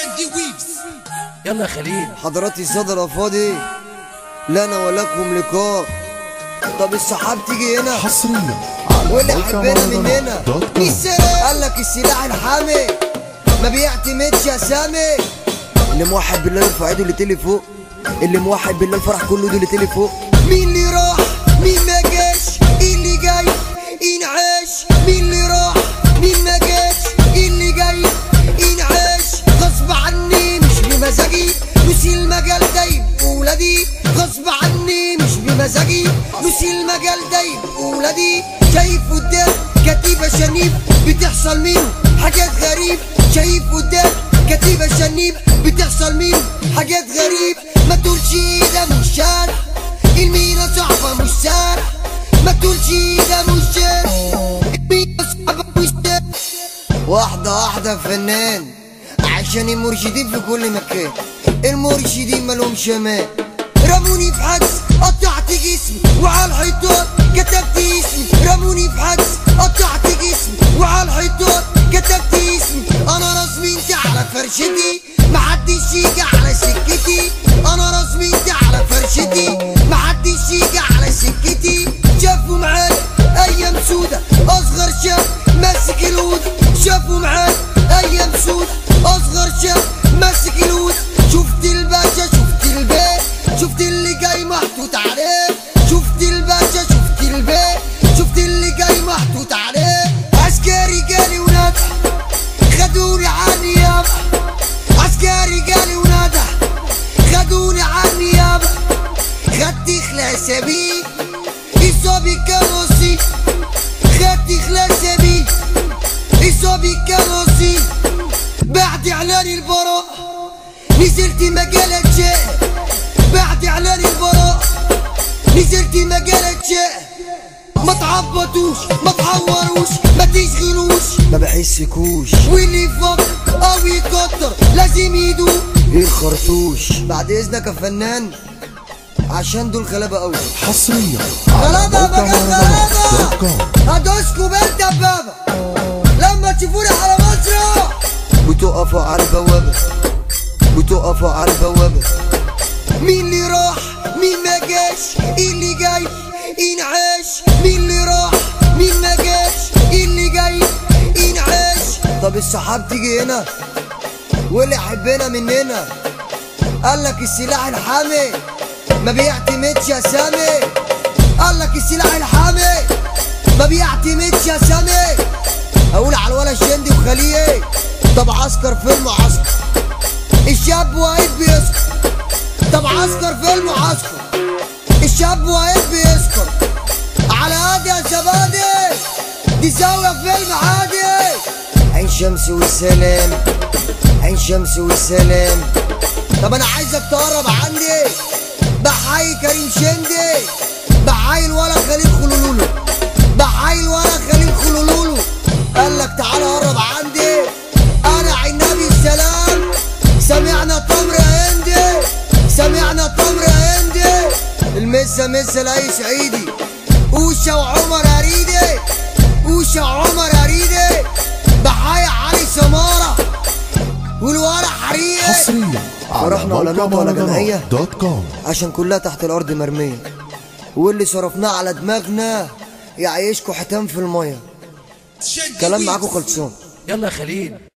شندي ويفز يلا يا خليل حضرات الصدر فاضي لنا ولكم لقاء طب الصحاب تيجي هنا حصريا واللي على حبنا موقع مننا مهرجانات دوت كوم. قال لك السلاح الحامي ما بيعتمدش يا سامي اللي موحد بالله يرفع ايده اللي تلي فوق اللي موحد بالله الفرح كله ايده اللي تلي فوق مين اللي راح مين ما جاش إيه اللي جاي ينعاش مين اللي راح مين ما جاش إيه اللي جاي ينعاش غصب عني مش بمزاجي نسي المجال ده يبقى ولادي غصب عني مش بمزاجي نسي المجال ده يبقى ولادي شايف قدام كتيبة شنيب بتحصل منه حاجات غريب شايف قدام كتيبة شنيب بتحصل منه حاجات غريب ما تقولش ده مش شارع المينا صعبة مش سارع ما تقولش ده مش شارع المينا صعبة مش سارع واحدة واحدة فنان عشان المرشدين في كل مكان المرشدين مالهمش امان رموني في حجز قطعت جسمي وعلى الحيطان كتبت اسمي رموني في حجز قطعت جسمي وعلى الحيطان كتبت اسمي انا رسمي انت على فرشتي محدش يجي على سكتي انا رسمي انت على فرشتي محدش يجي على سكتي شافوا معايا ايام سودة اصغر شاب ماسك العود شافوا معايا ايام سودة اصغر شاب ماسك العود شفت الباشا شفت البيت شفت اللي جاي محطوط عليه شفت الباشا شفت البيت شفت اللي جاي محطوط عليه عسكري جالي ونادى خدوني عني يابا عسكري جالي ونادى خدوني عني يابا خدت خلاسبي إصابي كراسي خدت خلاسبي إصابي كراسي بعد إعلان البراء نزلت مجالة شاء بعد إعلان البراء نزلت مجالة شاء ما تعبطوش ما تعوروش ما تشغلوش ما بحسكوش واللي يفكر او يكتر لازم يدوق الخرطوش بعد اذنك يا فنان عشان دول غلابه قوي حصريا على غلابه موقع بقى مهرجانات دوت كوم غلابه هدوسكوا بنت دبابه لما تشوفوني على مصر بتقفوا على البوابه بتقفوا على البوابه مين اللي راح مين ما جاش إيه اللي جاي ينعاش مين اللي راح مين ما جاش إيه اللي جاي ينعاش طب الصحاب تيجي هنا واللي يحبنا مننا قال لك السلاح الحامي ما بيعتمدش يا سامي قال لك السلاح الحامي ما بيعتمدش يا سامي اقول على الولا شندي وخليه طب عسكر في المعسكر الشاب واقف بيسكر طب عسكر في المعسكر الشاب واقف بيسكر على هادي يا زبادي دي زاوية فيلم عادي عين شمس والسلام عين شمس والسلام طب انا عايزك تقرب عندي بحاي كريم شندي بحاي الولا خليل خلولولو بحاي الولا خليل خلولولو قال لك تعالى قرب عندي انا عنابي السلام سمعنا تمر يا هندي سمعنا تمر يا هندي المسا مسا لاي سعيدي اوشا وعمر هريدي اوشا وعمر هريدي بحاي علي سمارة والولا حريقي حصريا على فرحنا ولا موقع نقطة ولا جمعية مهرجانات دوت كوم عشان كلها تحت الارض مرميه واللي صرفناه على دماغنا يعيشكوا حيتان في الميه شندي كلام ويفز. معاكوا خلصان يلا يا خليل